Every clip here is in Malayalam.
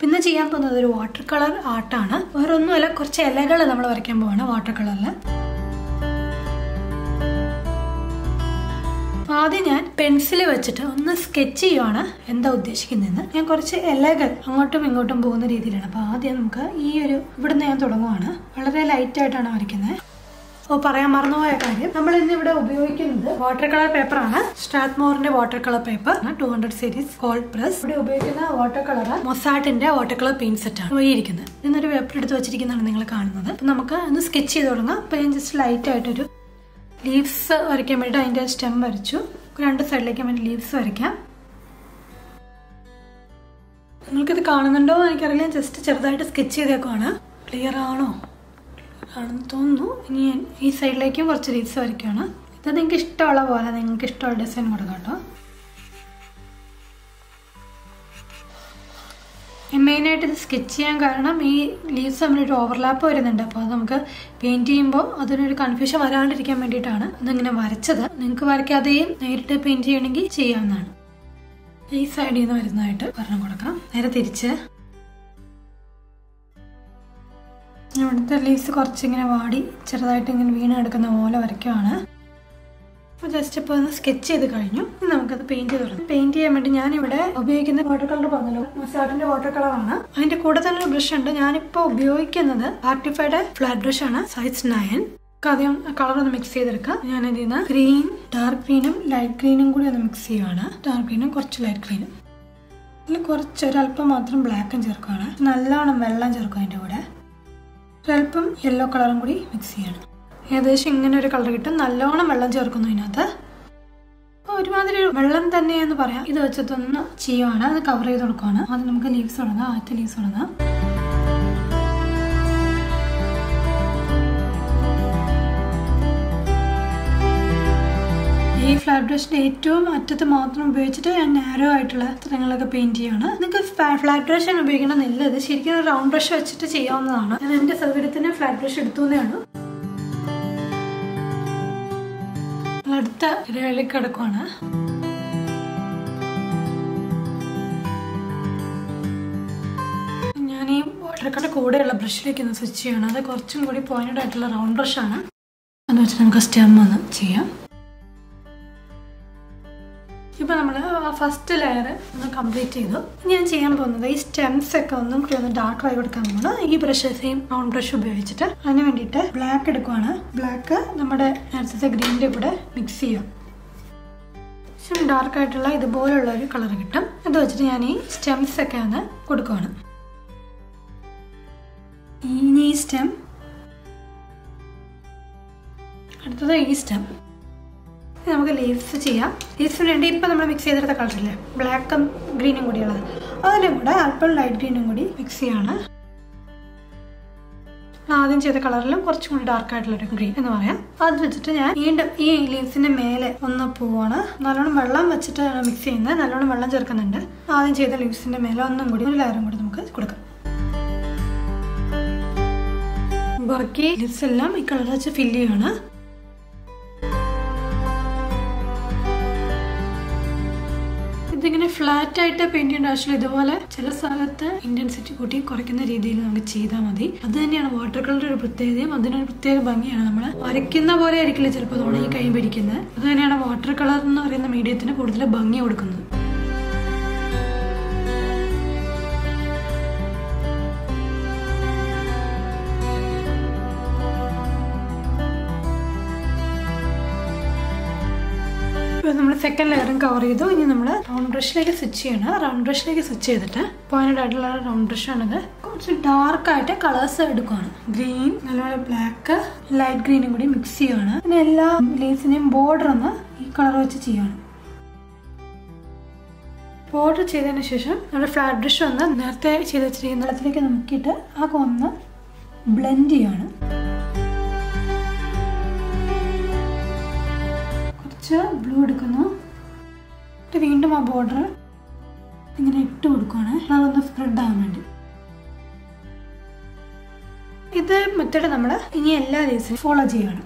പിന്നെ ചെയ്യാൻ പോകുന്നത് ഒരു വാട്ടർ കളർ ആർട്ടാണ് വേറെ ഒന്നുമല്ല കുറച്ച് ഇലകൾ നമ്മൾ വരയ്ക്കാൻ പോവാണ് വാട്ടർ കളറിൽ ആദ്യം ഞാൻ പെൻസിൽ വെച്ചിട്ട് ഒന്ന് സ്കെച്ച് ചെയ്യുവാണ് എന്താ ഉദ്ദേശിക്കുന്നതെന്ന് ഞാൻ കുറച്ച് ഇലകൾ അങ്ങോട്ടും ഇങ്ങോട്ടും പോകുന്ന രീതിയിലാണ് അപ്പോൾ ആദ്യം നമുക്ക് ഈ ഒരു ഇവിടുന്ന് ഞാൻ തുടങ്ങുവാണ് വളരെ ലൈറ്റ് ആയിട്ടാണ് വരയ്ക്കുന്നത് ഓ പറയാൻ മറന്നുപോയ കാര്യം നമ്മൾ ഇന്ന് ഇവിടെ ഉപയോഗിക്കുന്നത് വാട്ടർ കളർ പേപ്പറാണ് സ്റ്റാത്മോറിന്റെ water colour paper two hundred series cold press ഇവിടെ ഉപയോഗിക്കുന്ന വാട്ടർ കളർ മൊസാട്ടിന്റെ വാട്ടർ കളർ പെയിന്റ് സെറ്റ് ആണ് ഉപയോഗിക്കുന്നത് ഇന്നൊരു പേപ്പർ എടുത്ത് വെച്ചിരിക്കുന്നതാണ് നിങ്ങൾ കാണുന്നത് അപ്പൊ നമുക്ക് ഒന്ന് സ്കെച്ച് ചെയ്ത് തുടങ്ങാം അപ്പൊ ഞാൻ ജസ്റ്റ് ലൈറ്റ് ആയിട്ടൊരു ലീവ്സ് വരയ്ക്കാൻ വേണ്ടി അതിന്റെ സ്റ്റെം വരച്ചു രണ്ട് സൈഡിലേക്ക് വേണ്ടി ലീവ്സ് വരയ്ക്കാം നിങ്ങൾക്കിത് കാണുന്നുണ്ടോ എന്ന് എനിക്കറിയില്ല ജസ്റ്റ് ചെറുതായിട്ട് സ്കെച്ച് ചെയ്തേക്കുവാണ് ക്ലിയർ ആണോ ആണെന്ന് തോന്നുന്നു ഇനി ഞാൻ ഈ സൈഡിലേക്കും കുറച്ച് ലീവ്സ് വരയ്ക്കുകയാണ് ഇത് നിങ്ങൾക്ക് ഇഷ്ടമുള്ള പോലെ നിങ്ങൾക്ക് ഇഷ്ടമുള്ള ഡിസൈൻ കൊടുക്കാം കേട്ടോ മെയിനായിട്ട് ഇത് സ്കെച്ച് ചെയ്യാൻ കാരണം ഈ ലീവ്സ് തമ്മിലൊരു ഓവർലാപ്പ് വരുന്നുണ്ട് അപ്പോൾ അത് നമുക്ക് പെയിന്റ് ചെയ്യുമ്പോൾ അതിനൊരു കൺഫ്യൂഷൻ വരാണ്ടിരിക്കാൻ വേണ്ടിയിട്ടാണ് ഇതിങ്ങനെ വരച്ചത് നിങ്ങൾക്ക് വരയ്ക്കാതെയും നേരിട്ട് പെയിന്റ് ചെയ്യണമെങ്കിൽ ചെയ്യാവുന്നതാണ് ഈ സൈഡിൽ നിന്ന് വരുന്നതായിട്ട് പറഞ്ഞു കൊടുക്കാം നേരെ തിരിച്ച് ഇവിടുത്തെ ലീവ്സ് കുറച്ചിങ്ങനെ വാടി ചെറുതായിട്ട് ഇങ്ങനെ വീണ് കിടക്കുന്ന പോലെ വരയ്ക്കുവാണ് അപ്പോൾ ജസ്റ്റ് ഇപ്പോൾ ഒന്ന് സ്കെച്ച് ചെയ്ത് കഴിഞ്ഞു ഇനി നമുക്കത് പെയിന്റ് ചെയ്ത് തുടങ്ങാം പെയിന്റ് ചെയ്യാൻ വേണ്ടി ഞാനിവിടെ ഉപയോഗിക്കുന്ന വാട്ടർ കളർ പറഞ്ഞല്ലോ മസാട്ടിന്റെ വാട്ടർ കളറാണ് അതിന്റെ കൂടെ തന്നെ ഒരു ബ്രഷ് ഉണ്ട് ഞാനിപ്പോൾ ഉപയോഗിക്കുന്നത് ആർട്ടിഫൈഡ് ഫ്ലാറ്റ് ബ്രഷ് ആണ് സൈസ് നയൻ ആദ്യം കളർ ഒന്ന് മിക്സ് ചെയ്തെടുക്കാം ഞാൻ ഇതിൽ നിന്ന് ഗ്രീൻ ഡാർക്ക് ഗ്രീനും ലൈറ്റ് ഗ്രീനും കൂടി ഒന്ന് മിക്സ് ചെയ്യുവാണ് ഡാർക്ക് ഗ്രീനും കുറച്ച് ലൈറ്റ് ഗ്രീനും ഇതിൽ കുറച്ച് ഒരല്പം മാത്രം ബ്ലാക്കും ചേർക്കുകയാണ് നല്ലോണം വെള്ളം ചേർക്കും അതിൻ്റെ കൂടെ ഒരല്പം യെല്ലോ കളറും കൂടി മിക്സ് ചെയ്യണം ഏകദേശം ഇങ്ങനെ ഒരു കളർ കിട്ടും നല്ലോണം വെള്ളം ചേർക്കുന്നു ഇതിനകത്ത് അപ്പോൾ ഒരുമാതിരി ഒരു വെള്ളം തന്നെയെന്ന് പറയാം ഇത് വെച്ചിട്ടൊന്ന് ചെയ്യുവാണ് അത് കവർ ചെയ്ത് കൊടുക്കുവാണ് ആദ്യം നമുക്ക് ലീവ്സ് തുടങ്ങാം ആദ്യത്തെ ലീവ്സ് തുടങ്ങാം ഈ ഫ്ലാറ്റ് ബ്രഷിന്റെ ഏറ്റവും അറ്റത്ത് മാത്രം ഉപയോഗിച്ചിട്ട് ഞാൻ നാരോ ആയിട്ടുള്ള ചിത്രങ്ങളൊക്കെ പെയിന്റ് ചെയ്യാണ് നിങ്ങൾക്ക് ഫ്ലാറ്റ് ബ്രഷ് ആണ് ഉപയോഗിക്കണമെന്നില്ല ഇത് ശരിക്കും റൗണ്ട് ബ്രഷ് വെച്ചിട്ട് ചെയ്യാവുന്നതാണ് ഞാൻ എന്റെ സൗകര്യത്തിന് ഫ്ലാറ്റ് ബ്രഷ് എടുത്തുന്നതാണ് അടുത്ത ഇരകളിലേക്ക് കിടക്കുവാണ് ഞാൻ ഈ വാട്ടർ കളർ കൂടെയുള്ള ബ്രഷിലേക്ക് ഒന്ന് സ്വിച്ച് ചെയ്യണം അത് കുറച്ചും കൂടി പോയിന്റഡ് ആയിട്ടുള്ള റൗണ്ട് ബ്രഷാണ് അത് വെച്ചിട്ട് നമുക്ക് സ്റ്റെം ഒന്ന് ചെയ്യാം ഇപ്പൊ നമ്മൾ ഫസ്റ്റ് ലെയർ ഒന്ന് കംപ്ലീറ്റ് ചെയ്തു ഇനി ഞാൻ ചെയ്യാൻ പോകുന്നത് ഈ സ്റ്റെംസ് ഒക്കെ ഒന്നും കൂടി ഒന്ന് ഡാർക്ക് ആയി കൊടുക്കാൻ പോകുന്നത് ഈ ബ്രഷ് സെയിം റൗണ്ട് ബ്രഷ് ഉപയോഗിച്ചിട്ട് അതിന് വേണ്ടിയിട്ട് ബ്ലാക്ക് എടുക്കുവാണ് ബ്ലാക്ക് നമ്മുടെ നേരത്തെ ഗ്രീനിന്റെ കൂടെ മിക്സ് ചെയ്യാം ശേഷം ഡാർക്ക് ആയിട്ടുള്ള ഇതുപോലുള്ള ഒരു കളർ കിട്ടും അത് വെച്ചിട്ട് ഞാൻ ഈ സ്റ്റെംസ് ഒക്കെ ഒന്ന് കൊടുക്കുവാണ് ഇനി ഈ സ്റ്റെം അടുത്തത് ഈ സ്റ്റെം നമുക്ക് ലീവ്സ് ചെയ്യാം ലീവ്സിന് വേണ്ടി ഇപ്പം നമ്മൾ മിക്സ് ചെയ്തെടുത്ത കളറില്ലേ ബ്ലാക്കും ഗ്രീനും കൂടിയുള്ളത് അതിനും കൂടെ അല്പം ലൈറ്റ് ഗ്രീനും കൂടി മിക്സ് ചെയ്യാണ് ആദ്യം ചെയ്ത കളറിലും കുറച്ചും കൂടി ഡാർക്ക് ആയിട്ടുള്ള ഒരു ഗ്രീൻ എന്ന് പറയാം അത് വെച്ചിട്ട് ഞാൻ വീണ്ടും ഈ ലീവ്സിന്റെ മേലെ ഒന്ന് പോവാണ് നല്ലോണം വെള്ളം വെച്ചിട്ട് മിക്സ് ചെയ്യുന്നത് നല്ലോണം വെള്ളം ചേർക്കുന്നുണ്ട് ആദ്യം ചെയ്ത ലീവ്സിന്റെ മേലെ ഒന്നും കൂടി ഒരു ലെയറും കൂടി നമുക്ക് കൊടുക്കാം ബാക്കി ലീവ്സ് എല്ലാം ഈ കളർ വെച്ച് ഫില്ല് ചെയ്യാണ് ഇതിങ്ങനെ ഫ്ലാറ്റ് ആയിട്ട് പെയിന്റ് ചെയ്യേണ്ട ആവശ്യമില്ല ഇതുപോലെ ചില സ്ഥലത്ത് ഇന്റൻസിറ്റി കൂട്ടി കുറയ്ക്കുന്ന രീതിയിൽ നമുക്ക് ചെയ്താൽ മതി അത് തന്നെയാണ് വാട്ടർ കളറിന്റെ ഒരു പ്രത്യേകതയും അതിനൊരു പ്രത്യേക ഭംഗിയാണ് നമ്മൾ വരയ്ക്കുന്ന പോലെ ആയിരിക്കില്ല ചിലപ്പോൾ ഉണങ്ങി കൈ പിടിക്കുന്നത് അത് തന്നെയാണ് വാട്ടർ കളർ എന്ന് പറയുന്ന മീഡിയത്തിന് കൂടുതൽ ഭംഗി കൊടുക്കുന്നത് ഇപ്പോൾ നമ്മൾ സെക്കൻഡ് ലെയറും കവർ ചെയ്തു ഇനി നമ്മൾ റൗണ്ട് ബ്രഷിലേക്ക് സ്വിച്ച് ചെയ്യണം റൗണ്ട് ബ്രഷിലേക്ക് സ്വിച്ച് ചെയ്തിട്ട് പോയിന്റ് ആയിട്ടുള്ള റൗണ്ട് ബ്രഷാണിത് കുറച്ച് ഡാർക്ക് ആയിട്ട് കളേഴ്സ് എടുക്കുകയാണ് ഗ്രീൻ നല്ലപോലെ ബ്ലാക്ക് ലൈറ്റ് ഗ്രീനും കൂടി മിക്സ് ചെയ്യുകയാണ് പിന്നെ എല്ലാ ലീവ്സിനെയും ബോർഡർ ഒന്ന് ഈ കളർ വെച്ച് ചെയ്യുകയാണ് ബോർഡർ ചെയ്തതിന് ശേഷം നമ്മൾ ഫ്ലാറ്റ് ബ്രഷ് ഒന്ന് നേരത്തെ ചെയ്ത് വെച്ചിരിക്കുന്ന വെള്ളത്തിലേക്ക് നോക്കിയിട്ട് ആ ഒന്ന് ബ്ലെൻഡ് ചെയ്യാണ് കുറച്ച് ബ്ലൂ എടുക്കുന്നു എന്നിട്ട് വീണ്ടും ആ ബോർഡർ ഇങ്ങനെ ഇട്ട് കൊടുക്കുകയാണ് അതൊന്ന് സ്പ്രെഡ് ആവാൻ വേണ്ടി ഇത് മെത്തേഡ് നമ്മൾ ഇനി എല്ലാ ദിവസവും ഫോളോ ചെയ്യണം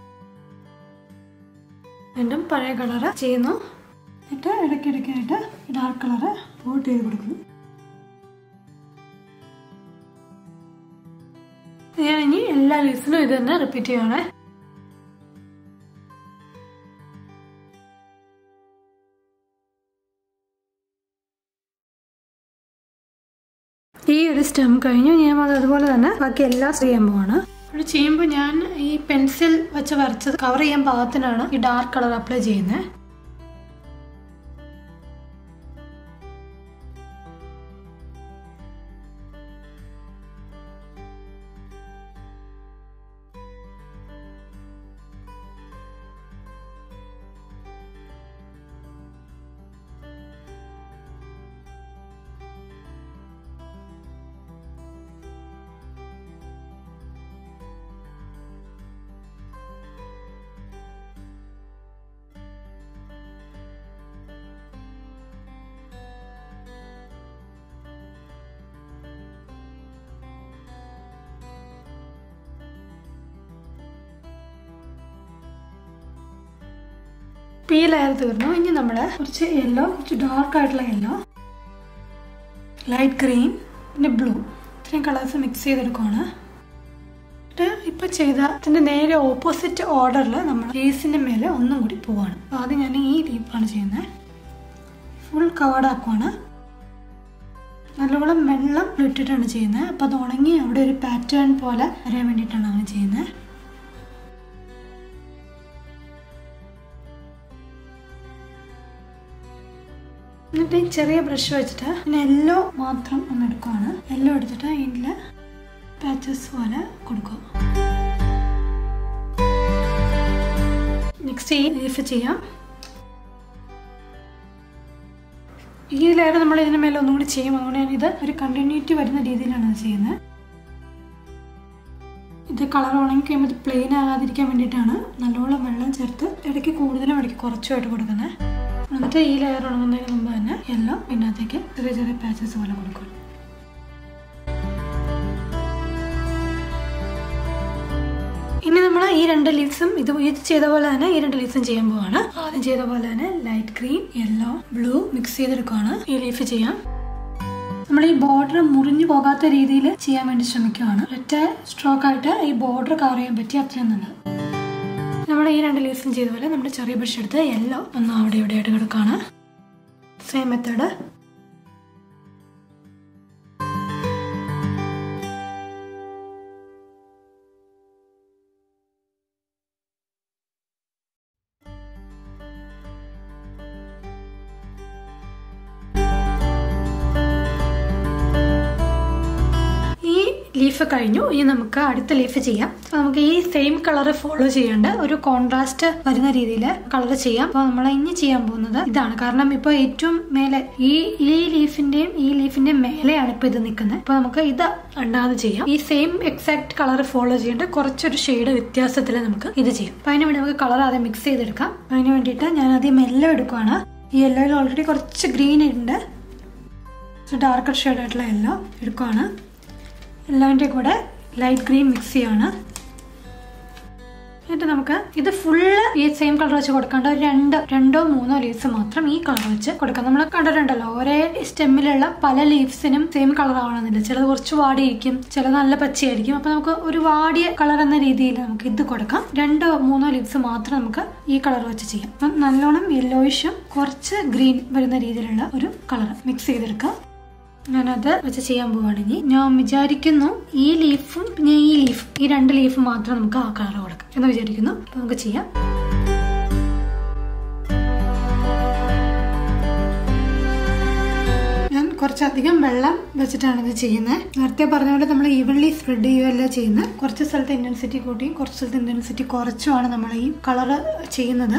വീണ്ടും പഴയ കളറ് ചെയ്യുന്നു എന്നിട്ട് ഇടയ്ക്കിടയ്ക്കായിട്ട് ഡാർക്ക് കളറ് പോട്ട് ചെയ്ത് കൊടുക്കുന്നു ഞാൻ ഇനി എല്ലാ ലീവ്സിനും ഇത് തന്നെ റിപ്പീറ്റ് ചെയ്യണേ ഈ ഒരു സ്റ്റെം കഴിഞ്ഞു ഞാൻ അത് അതുപോലെ തന്നെ ബാക്കി എല്ലാം ചെയ്യാൻ പോവാണ് ഇവിടെ ചെയ്യുമ്പോൾ ഞാൻ ഈ പെൻസിൽ വെച്ച് വരച്ചത് കവർ ചെയ്യാൻ പാകത്തിനാണ് ഈ ഡാർക്ക് കളർ അപ്ലൈ ചെയ്യുന്നത് ഇപ്പം ഈ ലെയർ തീർന്നു ഇനി നമ്മൾ കുറച്ച് യെല്ലോ കുറച്ച് ഡാർക്ക് ആയിട്ടുള്ള യെല്ലോ ലൈറ്റ് ഗ്രീൻ പിന്നെ ബ്ലൂ ഇത്രയും കളേഴ്സ് മിക്സ് ചെയ്തെടുക്കുകയാണ് എന്നിട്ട് ഇപ്പം ചെയ്ത ഇതിൻ്റെ നേരെ ഓപ്പോസിറ്റ് ഓർഡറിൽ നമ്മൾ ഫേസിൻ്റെ മേലെ ഒന്നും കൂടി പോവാണ് അപ്പോൾ ആദ്യം ഞാൻ ഈ ലീപ്പാണ് ചെയ്യുന്നത് ഫുൾ കവേർഡ് ആക്കുവാണ് നല്ലോണം വെള്ളം ഇട്ടിട്ടാണ് ചെയ്യുന്നത് അപ്പോൾ അത് ഉണങ്ങി അവിടെ ഒരു പാറ്റേൺ പോലെ വരാൻ വേണ്ടിയിട്ടാണ് അങ്ങനെ ചെയ്യുന്നത് എന്നിട്ട് ഈ ചെറിയ ബ്രഷ് വെച്ചിട്ട് പിന്നെ യെല്ലോ മാത്രം ഒന്ന് എടുക്കുവാണ് യെല്ലോ എടുത്തിട്ട് ഇതിൽ പാച്ചസ് പോലെ കൊടുക്കുക നെക്സ്റ്റ് ഈ ലീഫ് ചെയ്യാം ഈ ലെയർ നമ്മൾ ഇതിന് മേലെ ഒന്നും കൂടി ചെയ്യും അതുകൊണ്ട് ഞാൻ ഇത് ഒരു കണ്ടിന്യൂറ്റി വരുന്ന രീതിയിലാണ് ഇത് ചെയ്യുന്നത് ഇത് കളർ ഉണങ്ങി കഴിയുമ്പോൾ ഇത് പ്ലെയിൻ ആകാതിരിക്കാൻ വേണ്ടിയിട്ടാണ് നല്ലോണം വെള്ളം ചേർത്ത് ഇടയ്ക്ക് കൂടുതലും ഇടയ്ക്ക് കുറച്ചുമായിട്ട് കൊടുക്കുന്നത് എന്നിട്ട് ഈ ലെയർ ഉണങ്ങുന്നതിന് മുമ്പ് തന്നെ എല്ലാം ഇതിനകത്തേക്ക് ചെറിയ ചെറിയ പാച്ചസ് പോലെ കൊടുക്കും ഇനി നമ്മൾ ഈ രണ്ട് ലീവ്സും ഇത് ഇത് ചെയ്ത പോലെ തന്നെ ഈ രണ്ട് ലീവ്സും ചെയ്യാൻ പോവാണ് ആദ്യം ചെയ്ത പോലെ തന്നെ light green yellow blue mix ചെയ്തെടുക്കുകയാണ് ഈ ലീഫ് ചെയ്യാം നമ്മൾ ഈ ബോർഡർ മുറിഞ്ഞു പോകാത്ത രീതിയിൽ ചെയ്യാൻ വേണ്ടി ശ്രമിക്കുകയാണ് ഒറ്റ സ്ട്രോക്ക് ആയിട്ട് ഈ ബോർഡർ കവർ ചെയ്യാൻ പറ്റി അത്രയും നല്ലത് നമ്മൾ ഈ രണ്ട് ലീവ്സും ചെയ്ത പോലെ നമ്മുടെ ചെറിയ ബ്രഷ് എടുത്ത് യെല്ലോ ഒന്ന് അവിടെ ഇവിടെ ആയിട്ട് കിടക്കുകയാണ് സെയിം മെത്തേഡ് ഈ ലീഫ് കഴിഞ്ഞു ഇനി നമുക്ക് അടുത്ത ലീഫ് ചെയ്യാം അപ്പൊ നമുക്ക് ഈ സെയിം കളർ ഫോളോ ചെയ്യേണ്ട ഒരു കോൺട്രാസ്റ്റ് വരുന്ന രീതിയിൽ കളർ ചെയ്യാം അപ്പൊ നമ്മൾ ഇനി ചെയ്യാൻ പോകുന്നത് ഇതാണ് കാരണം ഇപ്പൊ ഏറ്റവും മേലെ ഈ ഈ ലീഫിന്റെയും ഈ ലീഫിന്റെയും മേലെയാണ് ഇപ്പൊ ഇത് നിൽക്കുന്നത് അപ്പൊ നമുക്ക് ഇത് അണ്ടാതെ ചെയ്യാം ഈ സെയിം എക്സാക്ട് കളർ ഫോളോ ചെയ്യേണ്ട കുറച്ചൊരു ഷെയ്ഡ് വ്യത്യാസത്തിൽ നമുക്ക് ഇത് ചെയ്യാം അപ്പൊ അതിന് വേണ്ടി നമുക്ക് കളർ ആദ്യം മിക്സ് ചെയ്തെടുക്കാം അതിന് വേണ്ടിയിട്ട് ഞാൻ ആദ്യം യെല്ലോ എടുക്കുവാണ് ഈ യെല്ലോയിൽ ഓൾറെഡി കുറച്ച് ഗ്രീൻ ഉണ്ട് ഡാർക്കർ ഷെയ്ഡ് ആയിട്ടുള്ള യെല്ലോ എടുക്കുവാണ് എല്ലാവൻ്റെ കൂടെ ലൈറ്റ് ഗ്രീൻ മിക്സ് ചെയ്യാണ് എന്നിട്ട് നമുക്ക് ഇത് ഫുള്ള് ഈ സെയിം കളർ വെച്ച് കൊടുക്കേണ്ട ഒരു രണ്ട് രണ്ടോ മൂന്നോ ലീവ്സ് മാത്രം ഈ കളർ വെച്ച് കൊടുക്കാം നമ്മൾ കണ്ടിട്ടുണ്ടല്ലോ ഒരേ സ്റ്റെമ്മിലുള്ള പല ലീവ്സിനും സെയിം കളർ ആവണമെന്നില്ല ചിലത് കുറച്ച് വാടിയിരിക്കും ചിലത് നല്ല പച്ചയായിരിക്കും അപ്പൊ നമുക്ക് ഒരു വാടിയ കളർ എന്ന രീതിയിൽ നമുക്ക് ഇത് കൊടുക്കാം രണ്ടോ മൂന്നോ ലീവ്സ് മാത്രം നമുക്ക് ഈ കളർ വെച്ച് ചെയ്യാം അപ്പം നല്ലോണം യെല്ലോയിഷും കുറച്ച് ഗ്രീൻ വരുന്ന രീതിയിലുള്ള ഒരു കളർ മിക്സ് ചെയ്തെടുക്കാം ഞാനത് വെച്ച് ചെയ്യാൻ പോവുകയാണെങ്കിൽ ഞാൻ വിചാരിക്കുന്നു ഈ ലീഫും പിന്നെ ഈ ലീഫും ഈ രണ്ട് ലീഫ് മാത്രം നമുക്ക് ആ കളർ കൊടുക്കാം എന്ന് വിചാരിക്കുന്നു അപ്പൊ നമുക്ക് ചെയ്യാം ഞാൻ കുറച്ചധികം വെള്ളം വെച്ചിട്ടാണ് ഇത് ചെയ്യുന്നത് നേരത്തെ പറഞ്ഞ പോലെ നമ്മൾ ഈവൻലി സ്പ്രെഡ് ചെയ്യുകയല്ല ചെയ്യുന്നത് കുറച്ച് സ്ഥലത്ത് ഇന്റൻസിറ്റി കൂട്ടിയും കുറച്ച് സ്ഥലത്ത് ഇന്റൻസിറ്റി കുറച്ചുമാണ് നമ്മൾ ഈ കളറ് ചെയ്യുന്നത്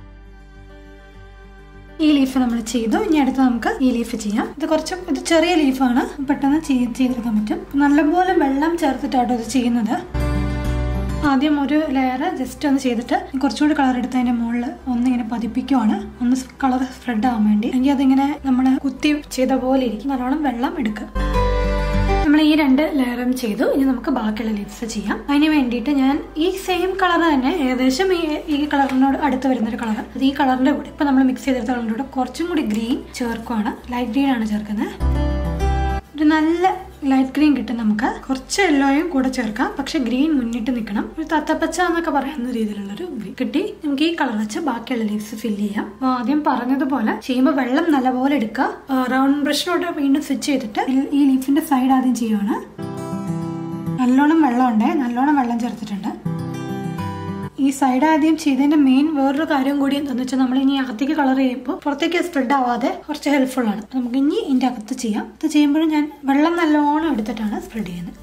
ഈ ലീഫ് നമ്മൾ ചെയ്തു ഇനി അടുത്ത് നമുക്ക് ഈ ലീഫ് ചെയ്യാം ഇത് കുറച്ച് ഇത് ചെറിയ ലീഫാണ് പെട്ടെന്ന് ചെയ്- ചെയ്തെടുക്കാൻ പറ്റും നല്ലപോലെ വെള്ളം ചേർത്തിട്ടാട്ടോ ഇത് ചെയ്യുന്നത് ആദ്യം ഒരു ലെയർ ജസ്റ്റ് ഒന്ന് ചെയ്തിട്ട് കുറച്ചുകൂടി കളർ എടുത്ത് അതിന്റെ മുകളിൽ ഒന്നിങ്ങനെ പതിപ്പിക്കുവാണ് ഒന്ന് കളർ സ്പ്രെഡ് ആവാൻ വേണ്ടി എങ്കിൽ അതിങ്ങനെ നമ്മൾ കുത്തി ചെയ്ത പോലെ ഇരിക്കും നല്ലോണം വെള്ളം എടുക്കുക നമ്മൾ ഈ രണ്ട് ലെയറും ചെയ്തു ഇനി നമുക്ക് ബാക്കിയുള്ള ലിപ്സ് ചെയ്യാം അതിന് വേണ്ടിയിട്ട് ഞാൻ ഈ സെയിം കളർ തന്നെ ഏകദേശം ഈ ഈ കളറിനോട് അടുത്ത് വരുന്ന ഒരു കളർ അത് ഈ കളറിന്റെ കൂടെ ഇപ്പൊ നമ്മൾ മിക്സ് ചെയ്തെടുത്ത കളറിന്റെ കൂടെ കുറച്ചും കൂടി ഗ്രീൻ ചേർക്കുവാണ് ലൈറ്റ് ഗ്രീൻ ആണ് ചേർക്കുന്നത് ഒരു നല്ല ലൈറ്റ് ഗ്രീൻ കിട്ടും നമുക്ക് കുറച്ച് യെല്ലോയും കൂടെ ചേർക്കാം പക്ഷെ ഗ്രീൻ മുന്നിട്ട് നിൽക്കണം ഒരു തത്തപ്പച്ച എന്നൊക്കെ പറയുന്ന രീതിയിലുള്ളൊരു ഗ്രീൻ കിട്ടി നമുക്ക് ഈ കളർ വെച്ച് ബാക്കിയുള്ള ലീവ്സ് ഫില്ല് ചെയ്യാം അപ്പോൾ ആദ്യം പറഞ്ഞതുപോലെ ചെയ്യുമ്പോൾ വെള്ളം നല്ലപോലെ എടുക്കുക റൗണ്ട് ബ്രഷിലോട്ട് വീണ്ടും സ്വിച്ച് ചെയ്തിട്ട് ഈ- ഈ ലീഫിന്റെ സൈഡ് ആദ്യം ചെയ്യുവാണ് നല്ലോണം വെള്ളമുണ്ട് നല്ലോണം വെള്ളം ചേർത്തിട്ടുണ്ട് ഈ സൈഡ് ആദ്യം ചെയ്തതിന്റെ മെയിൻ വേറൊരു കാര്യം കൂടി എന്താണെന്ന് വെച്ചാൽ നമ്മൾ ഇനി അകത്തേക്ക് കളർ ചെയ്യുമ്പോൾ പുറത്തേക്ക് സ്പ്രെഡ് ആവാതെ കുറച്ച് ഹെൽപ്ഫുൾ ആണ് അപ്പൊ നമുക്ക് ഇനി ഇതിന്റെ അകത്ത് ചെയ്യാം ഇത് ചെയ്യുമ്പോഴും ഞാൻ വെള്ളം നല്ലോണം എടുത്തിട്ടാണ് സ്പ്രെഡ് ചെയ്യുന്നത്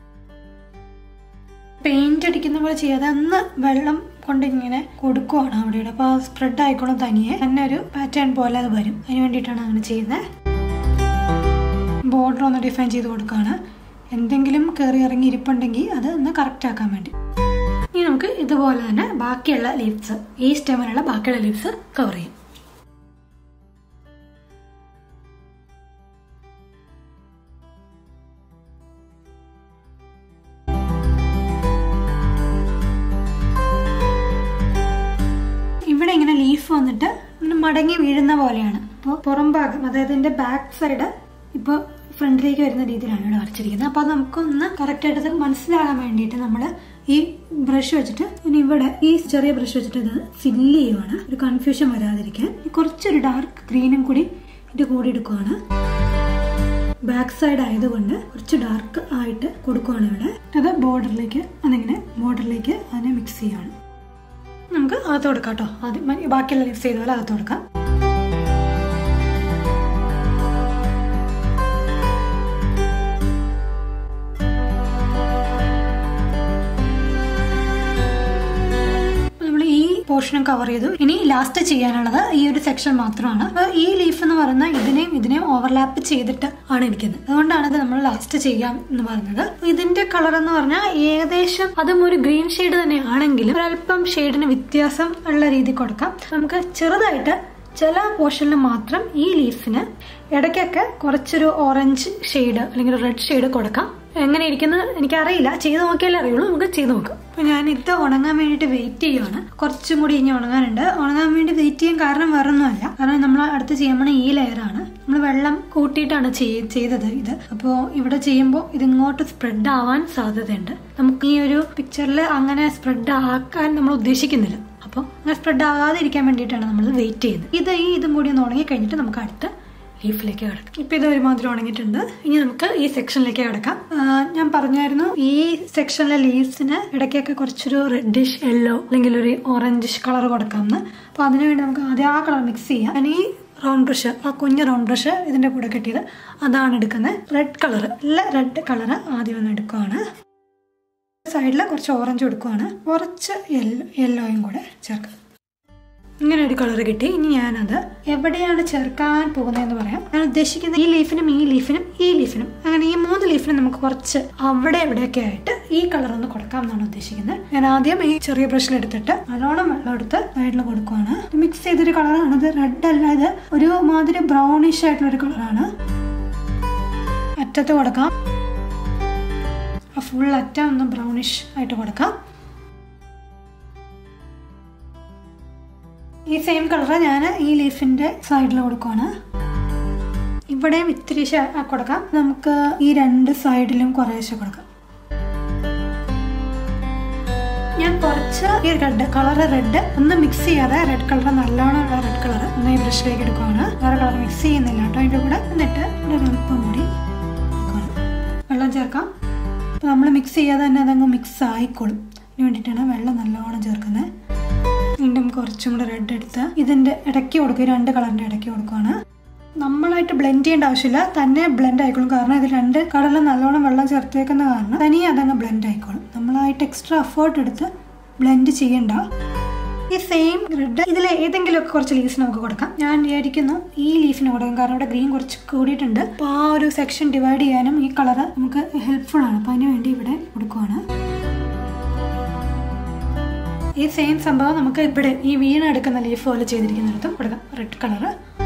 പെയിന്റ് അടിക്കുന്ന പോലെ ചെയ്യാതെ അന്ന് വെള്ളം കൊണ്ട് ഇങ്ങനെ കൊടുക്കുവാണ് അവിടെ ഇവിടെ അപ്പോൾ സ്പ്രെഡ് ആയിക്കോളും തനിയെ തന്നെ ഒരു പാറ്റേൺ പോലെ അത് വരും അതിന് വേണ്ടിയിട്ടാണ് അങ്ങനെ ചെയ്യുന്നത് ബോർഡർ ഒന്ന് ഡിഫൈൻ ചെയ്ത് കൊടുക്കുകയാണ് എന്തെങ്കിലും കയറി ഇറങ്ങി ഇരിപ്പുണ്ടെങ്കിൽ അത് ഒന്ന് കറക്റ്റ് ആക്കാൻ വേണ്ടി ഇനി നമുക്ക് ഇതുപോലെ തന്നെ ബാക്കിയുള്ള ലീവ്സ് ഈ സ്റ്റെമിനുള്ള ബാക്കിയുള്ള ലീവ്സ് കവർ ചെയ്യും ഇവിടെ ഇങ്ങനെ ലീഫ് വന്നിട്ട് ഇങ്ങനെ മടങ്ങി വീഴുന്ന പോലെയാണ് അപ്പോൾ പുറം ഭാഗം അതായത് ഇതിന്റെ ബാക്ക് സൈഡ് ഇപ്പോൾ ഫ്രണ്ടിലേക്ക് വരുന്ന രീതിയിലാണ് ഇവിടെ വരച്ചിരിക്കുന്നത് അപ്പോൾ നമുക്കൊന്ന് കറക്റ്റ് ആയിട്ട് ഇത് മനസ്സിലാകാൻ വേണ്ടിയിട്ട് നമ്മൾ ഈ ബ്രഷ് വെച്ചിട്ട് ഇനി ഇവിടെ ഈ ചെറിയ ബ്രഷ് വെച്ചിട്ട് ഇത് ഫില്ല് ചെയ്യുവാണ് ഒരു കൺഫ്യൂഷൻ വരാതിരിക്കാൻ കുറച്ചൊരു ഡാർക്ക് ഗ്രീനും കൂടി ഇത് കൂടി എടുക്കുവാണ് ബാക്ക് സൈഡ് ആയതുകൊണ്ട് കുറച്ച് ഡാർക്ക് ആയിട്ട് കൊടുക്കുവാണ് ഇവിടെ അത് ബോർഡറിലേക്ക് അതിങ്ങനെ ബോർഡറിലേക്ക് അതിനെ മിക്സ് ചെയ്യാണ് നമുക്ക് അകത്ത് കൊടുക്കാം കേട്ടോ ആദ്യം മ- ബാക്കിയുള്ള ലിപ്സ് ചെയ്ത പോലെ അകത്ത് കൊടുക്കാം നമ്മൾ ഈ പോർഷനും കവർ ചെയ്തു ഇനി ലാസ്റ്റ് ചെയ്യാനുള്ളത് ഈ ഒരു സെക്ഷൻ മാത്രമാണ് അപ്പൊ ഈ ലീഫ് എന്ന് പറയുന്ന ഇതിനെയും ഇതിനെയും ഓവർലാപ്പ് ചെയ്തിട്ട് ആണ് ഇരിക്കുന്നത് അതുകൊണ്ടാണ് ഇത് നമ്മൾ ലാസ്റ്റ് ചെയ്യാം എന്ന് പറഞ്ഞത് ഇതിന്റെ കളർ എന്ന് പറഞ്ഞാൽ ഏകദേശം അതും ഒരു ഗ്രീൻ ഷെയ്ഡ് തന്നെ ആണെങ്കിലും ഒരല്പം ഷെയ്ഡിന് വ്യത്യാസം ഉള്ള രീതി കൊടുക്കാം നമുക്ക് ചെറുതായിട്ട് ചില പോർഷനിൽ മാത്രം ഈ ലീഫിന് ഇടയ്ക്കൊക്കെ കുറച്ചൊരു ഓറഞ്ച് ഷെയ്ഡ് അല്ലെങ്കിൽ റെഡ് ഷെയ്ഡ് കൊടുക്കാം എങ്ങനെ ഇരിക്കുന്നത് എനിക്കറിയില്ല ചെയ്ത് നോക്കിയാലേ അറിയുള്ളൂ നമുക്ക് ചെയ്ത് നോക്കാം അപ്പൊ ഞാൻ ഇത് ഉണങ്ങാൻ വേണ്ടിയിട്ട് വെയിറ്റ് ചെയ്യുവാണ് കുറച്ചും കൂടി ഇനി ഉണങ്ങാനുണ്ട് ഉണങ്ങാൻ വേണ്ടി വെയിറ്റ് ചെയ്യാൻ കാരണം വേറൊന്നുമല്ല കാരണം നമ്മൾ അടുത്ത് ചെയ്യാൻ പോണ ഈ ലെയറാണ് നമ്മൾ വെള്ളം കൂട്ടിയിട്ടാണ് ചെയ്- ചെയ്തത് ഇത് അപ്പോൾ ഇവിടെ ചെയ്യുമ്പോൾ ഇതിങ്ങോട്ട് സ്പ്രെഡ് ആവാൻ സാധ്യതയുണ്ട് നമുക്ക് ഈ ഒരു പിക്ചറിൽ അങ്ങനെ സ്പ്രെഡ് ആക്കാൻ നമ്മൾ ഉദ്ദേശിക്കുന്നില്ല അപ്പോൾ അങ്ങനെ സ്പ്രെഡ് ആകാതെ ഇരിക്കാൻ വേണ്ടിയിട്ടാണ് നമ്മൾ വെയിറ്റ് ചെയ്യുന്നത് ഇത് ഈ ഇതും കൂടി ഒന്ന് ഉണങ്ങി കഴിഞ്ഞിട്ട് നമുക്ക് അടുത്ത ലീഫിലേക്ക് കിടക്കാം ഇപ്പൊ ഇത് ഒരുമാതിരി ഉണങ്ങിയിട്ടുണ്ട് ഇനി നമുക്ക് ഈ സെക്ഷനിലേക്ക് കിടക്കാം ഞാൻ പറഞ്ഞായിരുന്നു ഈ സെക്ഷനിലെ ലീവ്സിന് ഇടയ്ക്കൊക്കെ കുറച്ചൊരു റെഡിഷ് യെല്ലോ അല്ലെങ്കിൽ ഒരു ഓറഞ്ചിഷ് കളർ കൊടുക്കാമെന്ന് അപ്പൊ അതിനുവേണ്ടി നമുക്ക് ആദ്യം ആ കളർ മിക്സ് ചെയ്യാം ഞാൻ ഈ റൗണ്ട് ബ്രഷ് ആ കുഞ്ഞ് റൗണ്ട് ബ്രഷ് ഇതിന്റെ കൂടെ കിട്ടിയത് അതാണ് എടുക്കുന്നത് റെഡ് കളർ നല്ല റെഡ് കളർ ആദ്യം ഒന്ന് എടുക്കുവാണ് സൈഡിൽ കുറച്ച് ഓറഞ്ച് കൊടുക്കുവാണ് കുറച്ച് യെല്ലോ യെല്ലോയും കൂടെ ചേർക്കാം ഇങ്ങനെ ഒരു കളർ കിട്ടി ഇനി ഞാനത് എവിടെയാണ് ചേർക്കാൻ പോകുന്നതെന്ന് പറയാം ഞാൻ ഉദ്ദേശിക്കുന്നത് ഈ ലീഫിനും ഈ ലീഫിനും ഈ ലീഫിനും അങ്ങനെ ഈ മൂന്ന് ലീഫിനും നമുക്ക് കുറച്ച് അവിടെ എവിടെയൊക്കെ ആയിട്ട് ഈ കളർ ഒന്ന് കൊടുക്കാം എന്നാണ് ഉദ്ദേശിക്കുന്നത് ഞാൻ ആദ്യം ഈ ചെറിയ ബ്രഷിൽ എടുത്തിട്ട് നല്ലോണം വെള്ളം എടുത്ത് സൈഡിൽ കൊടുക്കുവാണ് മിക്സ് ചെയ്തൊരു കളറാണ് ഇത് റെഡ് അല്ല ഇത് ഒരു മാതിരി ബ്രൗണിഷ് ആയിട്ടുള്ള ഒരു കളറാണ് അറ്റത്ത് കൊടുക്കാം ഫുൾ അറ്റം ഒന്ന് ബ്രൗണിഷ് ആയിട്ട് കൊടുക്കാം ഈ സെയിം കളർ ഞാൻ ഈ ലീഫിന്റെ സൈഡിൽ കൊടുക്കുവാണ് ഇവിടെയും ഇത്തിരി ശ- കൊടുക്കാം നമുക്ക് ഈ രണ്ട് സൈഡിലും കുറേശ്ശെ കൊടുക്കാം ഞാൻ കുറച്ച് ഈ റെഡ് കളർ റെഡ് ഒന്ന് മിക്സ് ചെയ്യാതെ റെഡ് കളർ നല്ലോണം ഉള്ള റെഡ് കളർ ഒന്ന് ഈ ബ്രഷിലേക്ക് എടുക്കുവാണ് വേറെ കളർ മിക്സ് ചെയ്യുന്നില്ല കേട്ടോ അതിൻ്റെ കൂടെ എന്നിട്ട് ഇവിടെ ഒരു അല്പം കൂടി കൊടുക്കുവാണ്. വെള്ളം ചേർക്കാം അപ്പോൾ നമ്മൾ മിക്സ് ചെയ്യാതെ തന്നെ അതങ്ങ് മിക്സ് ആയിക്കോളും അതിന് വേണ്ടിയിട്ടാണ് വെള്ളം നല്ലോണം ചേർക്കുന്നത് വീണ്ടും കുറച്ചും കൂടെ റെഡ് എടുത്ത് ഇതിന്റെ ഇടയ്ക്ക് കൊടുക്കും ഈ രണ്ട് കളറിന്റെ ഇടയ്ക്ക് കൊടുക്കുവാണ് നമ്മളായിട്ട് ബ്ലെൻഡ് ചെയ്യേണ്ട ആവശ്യമില്ല തന്നെ ബ്ലെൻഡ് ആയിക്കോളും കാരണം ഇത് രണ്ട് കളറിൽ നല്ലോണം വെള്ളം ചേർത്തേക്കുന്ന കാരണം തനിയെ അതങ്ങ് ബ്ലെൻഡ് ആയിക്കോളും നമ്മളായിട്ട് എക്സ്ട്രാ എഫേർട്ട് എടുത്ത് ബ്ലെൻഡ് ചെയ്യണ്ട ഈ സെയിം റെഡ് ഇതിൽ ഏതെങ്കിലും ഒക്കെ കുറച്ച് ലീവ്സ് നമുക്ക് കൊടുക്കാം ഞാൻ വിചാരിക്കുന്നു ഈ ലീഫിന് കൊടുക്കാം കാരണം ഇവിടെ ഗ്രീൻ കുറച്ച് കൂടിയിട്ടുണ്ട് അപ്പോൾ ആ ഒരു സെക്ഷൻ ഡിവൈഡ് ചെയ്യാനും ഈ കളർ നമുക്ക് ഹെൽപ്ഫുൾ ആണ് അപ്പോൾ അതിന് വേണ്ടി ഇവിടെ കൊടുക്കുവാണ് ഈ സെയിം സംഭവം നമുക്ക് ഇവിടെ ഈ വീണ് എടുക്കുന്ന ലീഫ് പോലെ ചെയ്തിരിക്കുന്നിടത്തും കൊടുക്കാം റെഡ് കളറ്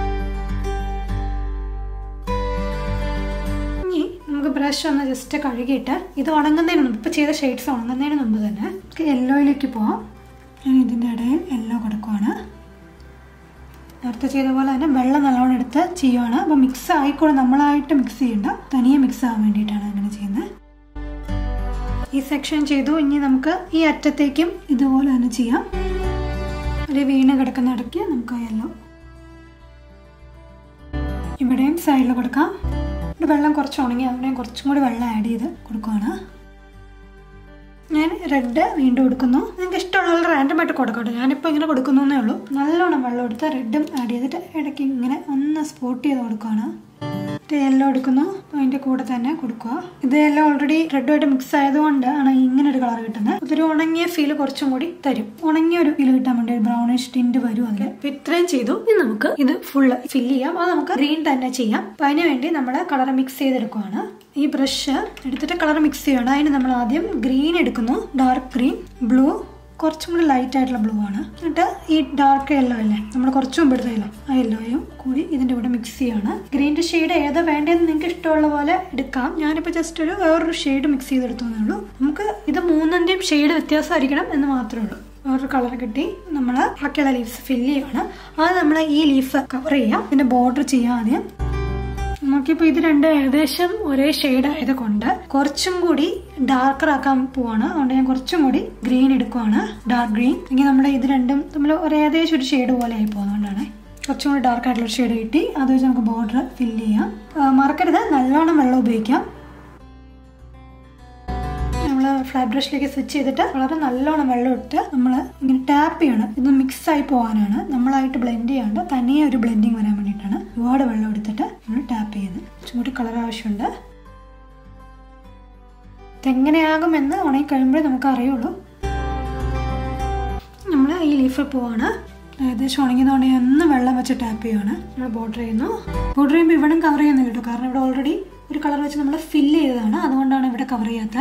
ഇനി നമുക്ക് ബ്രഷ് ഒന്ന് ജസ്റ്റ് കഴുകിയിട്ട് ഇത് ഉണങ്ങുന്നതിന് മുമ്പ് ഇപ്പൊ ചെയ്ത ഷെയ്ഡ്സ് ഉണങ്ങുന്നതിന് മുമ്പ് തന്നെ നമുക്ക് യെല്ലോയിലേക്ക് പോവാം ഞാൻ ഇതിൻ്റെ ഇടയിൽ യെല്ലോ കൊടുക്കുവാണ് നേരത്തെ ചെയ്ത പോലെ തന്നെ വെള്ളം നല്ലോണം എടുത്ത് ചെയ്യുവാണ് അപ്പോൾ മിക്സ് ആയിക്കോളെ നമ്മളായിട്ട് മിക്സ് ചെയ്യണ്ട തനിയെ മിക്സ് ആവാൻ വേണ്ടിയിട്ടാണ് അങ്ങനെ ചെയ്യുന്നത് ഈ സെക്ഷൻ ചെയ്തു ഇനി നമുക്ക് ഈ അറ്റത്തേക്കും ഇതുപോലെ തന്നെ ചെയ്യാം ഒരു വീണ് കിടക്കുന്ന ഇടയ്ക്ക് നമുക്ക് യെല്ലോ ഇവിടെയും സൈഡിൽ കൊടുക്കാം ഇവിടെ വെള്ളം കുറച്ച് ഉണങ്ങി അവിടെയും കുറച്ചും കൂടി വെള്ളം ആഡ് ചെയ്ത് കൊടുക്കുകയാണ് ഞാൻ റെഡ് വീണ്ടും കൊടുക്കുന്നു നിങ്ങൾക്ക് ഇഷ്ടമുള്ള റാൻഡം ആയിട്ട് കൊടുക്കട്ടെ ഞാനിപ്പോൾ ഇങ്ങനെ കൊടുക്കുന്നേ ഉള്ളൂ നല്ലോണം വെള്ളം എടുത്ത് റെഡും ആഡ് ചെയ്തിട്ട് ഇടയ്ക്ക് ഇങ്ങനെ ഒന്ന് സ്പോട്ട് ചെയ്ത് കൊടുക്കുകയാണ് യെല്ലോ എടുക്കുന്നു അതിന്റെ കൂടെ തന്നെ കൊടുക്കുക ഇത് എല്ലാം ഓൾറെഡി റെഡുമായിട്ട് മിക്സ് ആയതുകൊണ്ട് ആണ് ഇങ്ങനെ ഒരു കളർ കിട്ടുന്നത് അതൊരു ഉണങ്ങിയ ഫീൽ കുറച്ചും കൂടി തരും ഉണങ്ങിയ ഒരു ഫീൽ കിട്ടാൻ വേണ്ടി ഒരു ബ്രൗണിഷ് ടിന്റ് വരും അതിൽ അപ്പൊ ഇത്രയും ചെയ്തു ഇനി നമുക്ക് ഇത് ഫുള്ള് ഫില്ല് ചെയ്യാം അത് നമുക്ക് ഗ്രീൻ തന്നെ ചെയ്യാം അപ്പൊ അതിന് വേണ്ടി നമ്മൾ കളർ മിക്സ് ചെയ്തെടുക്കുവാണ് ഈ ബ്രഷ് എടുത്തിട്ട് കളർ മിക്സ് ചെയ്യണം അതിന് നമ്മൾ ആദ്യം ഗ്രീൻ എടുക്കുന്നു ഡാർക്ക് ഗ്രീൻ ബ്ലൂ കുറച്ചും കൂടി ലൈറ്റ് ആയിട്ടുള്ള ബ്ലൂ ആണ് എന്നിട്ട് ഈ ഡാർക്ക് യെല്ലോ അല്ലേ നമ്മൾ കുറച്ച് മുമ്പ് എടുത്ത യെല്ലോ ആ യെല്ലോയും കൂടി ഇതിന്റെ കൂടെ മിക്സ് ചെയ്യാണ് ഗ്രീൻ്റെ ഷെയ്ഡ് ഏതാ വേണ്ടതെന്ന് നിങ്ങൾക്ക് ഇഷ്ടമുള്ള പോലെ എടുക്കാം ഞാനിപ്പോൾ ജസ്റ്റ് ഒരു വേറൊരു ഷെയ്ഡ് മിക്സ് ചെയ്തെടുത്തേ ഉള്ളൂ നമുക്ക് ഇത് മൂന്നിൻ്റെയും ഷെയ്ഡ് വ്യത്യാസമായിരിക്കണം എന്ന് മാത്രമേ ഉള്ളൂ വേറൊരു കളർ കിട്ടി നമ്മൾ ബാക്കിയുള്ള ലീവ്സ് ഫില്ല് ചെയ്യണം അത് നമ്മൾ ഈ ലീഫ് കവർ ചെയ്യാം ഇതിന്റെ ബോർഡർ ചെയ്യാം ആദ്യം നമുക്കിപ്പോൾ ഇത് രണ്ട് ഏകദേശം ഒരേ ഷെയ്ഡ് ആയത് കൊണ്ട് കുറച്ചും കൂടി ഡാർക്കർ ആക്കാൻ പോവാണ് അതുകൊണ്ട് ഞാൻ കുറച്ചും കൂടി ഗ്രീൻ എടുക്കുവാണ് ഡാർക്ക് ഗ്രീൻ എങ്കിൽ നമ്മുടെ ഇത് രണ്ടും നമ്മൾ ഒരു ഏകദേശം ഒരു ഷെയ്ഡ് പോലെ ആയി പോകുന്നതുകൊണ്ടാണ് കുറച്ചും കൂടി ഡാർക്ക് ആയിട്ടുള്ള ഷെയ്ഡ് കിട്ടി അത് വെച്ച് നമുക്ക് ബോർഡർ ഫില്ല് ചെയ്യാം ആ, മറക്കരുത് നല്ലോണം വെള്ളം ഉപയോഗിക്കാം നമ്മൾ ഫ്ലാറ്റ് ബ്രഷിലേക്ക് സ്വിച്ച് ചെയ്തിട്ട് വളരെ നല്ലോണം വെള്ളം ഇട്ട് നമ്മൾ ഇങ്ങനെ ടാപ്പ് ചെയ്യണം ഇത് മിക്സ് ആയി പോകാനാണ് നമ്മളായിട്ട് ബ്ലെൻഡ് ചെയ്യാണ്ട് തനിയെ ഒരു ബ്ലെൻഡിങ് വരാൻ വേണ്ടിയിട്ടാണ് ഒരുപാട് വെള്ളം എടുത്തിട്ട് നമ്മൾ ടാപ്പ് ചെയ്യുന്നത് കുറച്ചും കൂടി കളർ ആവശ്യമുണ്ട് ഇതെങ്ങനെയാകുമെന്ന് ഉണങ്ങി കഴിയുമ്പോഴേ നമുക്ക് അറിയുള്ളൂ നമ്മൾ ഈ ലീഫിൽ പോവാണ് ഏകദേശം ഉണങ്ങിയതുകൊണ്ട് ഞാൻ ഒന്ന് വെള്ളം വെച്ച് ടാപ്പ് ചെയ്യുവാണ് നമ്മൾ ബോർഡർ ചെയ്യുന്നു ബോർഡർ ചെയ്യുമ്പോൾ ഇവിടെ കവർ ചെയ്യുന്നില്ല കേട്ടോ കാരണം ഇവിടെ ഓൾറെഡി ഒരു കളർ വെച്ച് നമ്മൾ ഫില്ല് ചെയ്തതാണ് അതുകൊണ്ടാണ് ഇവിടെ കവർ ചെയ്യാത്തത്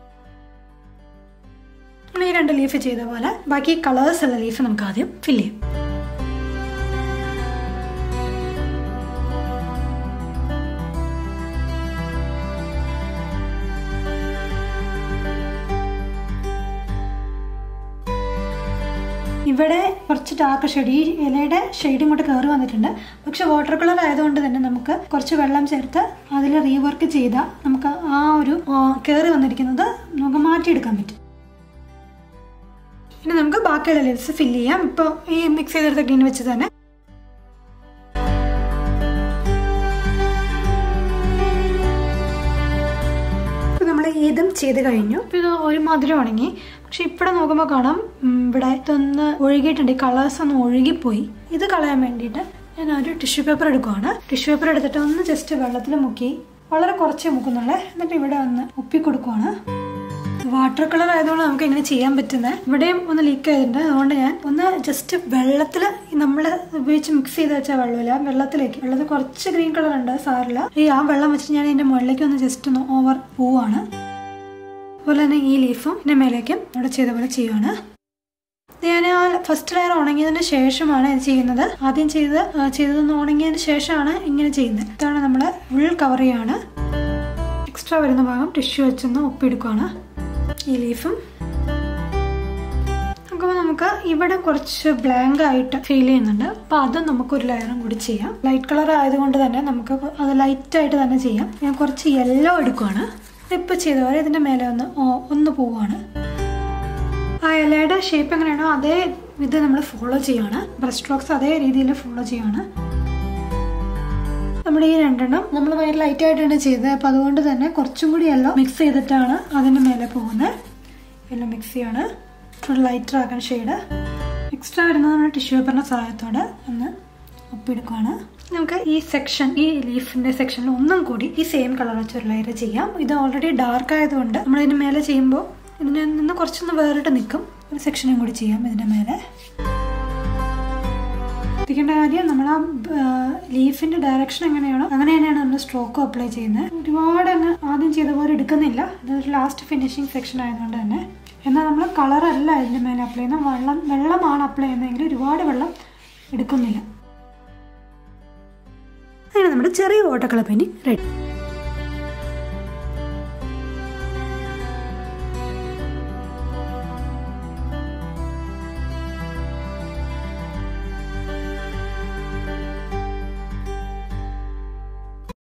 നമ്മൾ ഈ രണ്ട് ലീഫ് ചെയ്ത പോലെ ബാക്കി കളേഴ്സ് ഉള്ള ലീഫ് നമുക്ക് ആദ്യം ഫില്ല് ചെയ്യാം ഇവിടെ കുറച്ച് ഡാർക്ക് ഷെയ്ഡ് ഈ ഇലയുടെ ഷെയ്ഡ് ഇങ്ങോട്ട് കയറി വന്നിട്ടുണ്ട് പക്ഷെ വാട്ടർ കളർ ആയതുകൊണ്ട് തന്നെ നമുക്ക് കുറച്ച് വെള്ളം ചേർത്ത് അതിൽ റീവർക്ക് ചെയ്താൽ നമുക്ക് ആ ഒരു കയറി വന്നിരിക്കുന്നത് നമുക്ക് മാറ്റിയെടുക്കാൻ പറ്റും ഇനി നമുക്ക് ബാക്കിയുള്ള ലിപ്സ് ഫില്ല് ചെയ്യാം ഇപ്പോൾ ഈ മിക്സ് ചെയ്തെടുത്ത ഗ്രീൻ വെച്ച് തന്നെ ഇപ്പൊ നമ്മൾ ഇതും ചെയ്ത് കഴിഞ്ഞു ഇപ്പൊ ഇത് ഒരുമാതിരി ഉണങ്ങി പക്ഷെ ഇവിടെ നോക്കുമ്പോൾ കാണാം ഉം, ഇവിടെ ഇതൊന്ന് ഒഴുകിയിട്ടുണ്ട് ഈ കളേഴ്സ് ഒന്ന് ഒഴുകിപ്പോയി ഇത് കളയാൻ വേണ്ടിയിട്ട് ഞാൻ ഒരു ടിഷ്യൂ പേപ്പർ എടുക്കുവാണ് ടിഷ്യൂ പേപ്പർ എടുത്തിട്ട് ഒന്ന് ജസ്റ്റ് വെള്ളത്തിൽ മുക്കി വളരെ കുറച്ചേ മുക്കുന്നുള്ളൂ എന്നിട്ട് ഇവിടെ ഒന്ന് ഒപ്പി കൊടുക്കുവാണ് വാട്ടർ കളർ ആയതുകൊണ്ട് നമുക്ക് ഇങ്ങനെ ചെയ്യാൻ പറ്റുന്നത് ഇവിടെയും ഒന്ന് ലീക്ക് ആയിട്ടുണ്ട് അതുകൊണ്ട് ഞാൻ ഒന്ന് ജസ്റ്റ് വെള്ളത്തിൽ നമ്മൾ ഉപയോഗിച്ച് മിക്സ് ചെയ്ത് വെച്ച വെള്ളമില്ല വെള്ളത്തിലേക്ക് വെള്ളത്തിൽ കുറച്ച് ഗ്രീൻ കളർ ഉണ്ട് സാറില്ല ഈ ആ വെള്ളം വെച്ച് ഞാൻ ഇതിന്റെ മുകളിലേക്ക് ഒന്ന് ജസ്റ്റ് ഒന്ന് ഓവർ പോവാണ് അതുപോലെ തന്നെ ഈ ലീഫും ഇതിന്റെ മേലേക്കും അവിടെ ചെയ്ത പോലെ ചെയ്യുവാണ് ഇത് ഞാൻ ആ ഫസ്റ്റ് ലെയർ ഉണങ്ങിയതിന് ശേഷമാണ് ഇത് ചെയ്യുന്നത് ആദ്യം ചെയ്ത് ആ, ചെയ്തതൊന്ന് ഉണങ്ങിയതിന് ശേഷമാണ് ഇങ്ങനെ ചെയ്യുന്നത് ഇതാണ് നമ്മൾ ഫുൾ കവർ ചെയ്യാണ് എക്സ്ട്രാ വരുന്ന ഭാഗം ടിഷ്യൂ വെച്ചൊന്ന് ഒപ്പിയെടുക്കുകയാണ് ഈ ലീഫും നോക്കുമ്പോൾ നമുക്ക് ഇവിടെ കുറച്ച് ബ്ലാങ്ക് ആയിട്ട് ഫീൽ ചെയ്യുന്നുണ്ട് അപ്പോൾ അത് നമുക്ക് ഒരു ലെയറും കൂടി ചെയ്യാം ലൈറ്റ് കളർ ആയതുകൊണ്ട് തന്നെ നമുക്ക് അത് ലൈറ്റ് ആയിട്ട് തന്നെ ചെയ്യാം ഞാൻ കുറച്ച് യെല്ലോ എടുക്കുവാണ് ഇപ്പോൾ ചെയ്ത പോലെ ഇതിൻ്റെ മേലെ ഒന്ന് ഓ- ഒന്ന് പോവാണ് ആ ഇലയുടെ ഷേപ്പ് എങ്ങനെയാണോ അതേ ഇത് നമ്മൾ ഫോളോ ചെയ്യുകയാണ് ബ്രസ്റ്റ് സ്ട്രോക്സ് അതേ രീതിയിൽ ഫോളോ ചെയ്യുകയാണ് നമ്മുടെ ഈ രണ്ടെണ്ണം നമ്മൾ ഭയങ്കര ലൈറ്റ് ആയിട്ടാണ് ചെയ്തത് അപ്പോൾ അതുകൊണ്ട് തന്നെ കുറച്ചും കൂടി യെല്ലോ മിക്സ് ചെയ്തിട്ടാണ് അതിൻ്റെ മേലെ പോകുന്നത് യെല്ലോ മിക്സ് ചെയ്യാണ് ഒരു ലൈറ്റർ ആക്കാൻ ഷെയ്ഡ് എക്സ്ട്രാ വരുന്നത് നമ്മൾ ടിഷ്യൂ പേപ്പറിൻ്റെ സഹായത്തോടെ ഒന്ന് ഒപ്പിയെടുക്കുകയാണ് നമുക്ക് ഈ സെക്ഷൻ ഈ ലീഫിന്റെ സെക്ഷനിൽ ഒന്നും കൂടി ഈ സെയിം കളർ വെച്ച് ഒരു ലെയർ ചെയ്യാം ഇത് ഓൾറെഡി ഡാർക്ക് ആയതുകൊണ്ട് നമ്മൾ ഇതിന് മേലെ ചെയ്യുമ്പോൾ ഇതിന് നിന്ന് കുറച്ചൊന്ന് വേറിട്ട് നിൽക്കും ഒരു സെക്ഷനും കൂടി ചെയ്യാം ഇതിന്റെ മേലെ ശ്രദ്ധിക്കേണ്ട കാര്യം നമ്മൾ ആ ലീഫിന്റെ ഡയറക്ഷൻ എങ്ങനെയാണോ അങ്ങനെ തന്നെയാണ് നമ്മൾ സ്ട്രോക്ക് അപ്ലൈ ചെയ്യുന്നത് ഒരുപാട് അങ്ങ് ആദ്യം ചെയ്ത പോലെ എടുക്കുന്നില്ല ഇതൊരു ലാസ്റ്റ് ഫിനിഷിംഗ് സെക്ഷൻ ആയതുകൊണ്ട് തന്നെ എന്നാൽ നമ്മൾ കളറല്ല ഇതിന്റെ മേലെ അപ്ലൈ ചെയ്യുന്നത് വെള്ളം വെള്ളമാണ് അപ്ലൈ ചെയ്യുന്നതെങ്കിൽ ഒരുപാട് വെള്ളം എടുക്കുന്നില്ല അങ്ങനെ നമ്മുടെ ചെറിയ വാട്ടർ കളർ പെയിന്റിങ് റെഡി